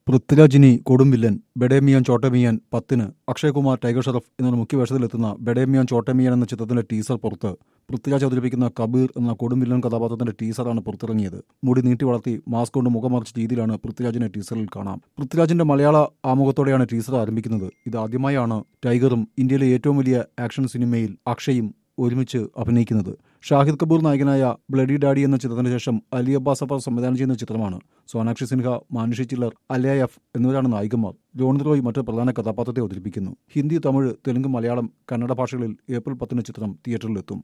പൃഥ്വിരാജിനി കൊടുംവില്ലൻ ബെഡേമിയാൻ ചോട്ടമിയാൻ പത്തിന് അക്ഷയകുമാർ ടൈഗർ ഷറഫ് എന്ന മുഖ്യ വേഷത്തിലെത്തുന്ന ബെഡേമിയാൻ ചോട്ടമിയാൻ എന്ന ചിത്രത്തിന്റെ ടീസർ പുറത്ത് പൃഥ്വിരാജ് അവതരിപ്പിക്കുന്ന കബീർ എന്ന കൊടുംവില്ലൻ കഥാപാത്രത്തിന്റെ ടീസറാണ് പുറത്തിറങ്ങിയത് മുടി നീട്ടി വളർത്തി മാസ്ക് കൊണ്ട് മുഖം മറച്ച രീതിയിലാണ് പൃഥ്വിരാജിനെ ടീസറിൽ കാണാം പൃഥ്വിരാജിന്റെ മലയാള ആമുഖത്തോടെയാണ് ടീസർ ആരംഭിക്കുന്നത് ഇത് ആദ്യമായാണ് ടൈഗറും ഇന്ത്യയിലെ ഏറ്റവും വലിയ ആക്ഷൻ സിനിമയിൽ അക്ഷയും ഒരുമിച്ച് അഭിനയിക്കുന്നത് ഷാഹിദ് കപൂർ നായകനായ ബ്ലഡി ഡാഡി എന്ന ചിത്രത്തിന് ശേഷം അലി അബ്ബാസ് അഫർ സംവിധാനം ചെയ്യുന്ന ചിത്രമാണ് സോനാക്ഷി സിൻഹ മാനുഷി ചില്ലർ അലിയ എഫ് എന്നിവരാണ് നായികമാർ ജോൺ റോയ് മറ്റ് പ്രധാന കഥാപാത്രത്തെ അവതരിപ്പിക്കുന്നു ഹിന്ദി തമിഴ് തെലുങ്ക് മലയാളം കന്നഡ ഭാഷകളിൽ ഏപ്രിൽ പത്തിന് ചിത്രം തിയേറ്ററിലെത്തും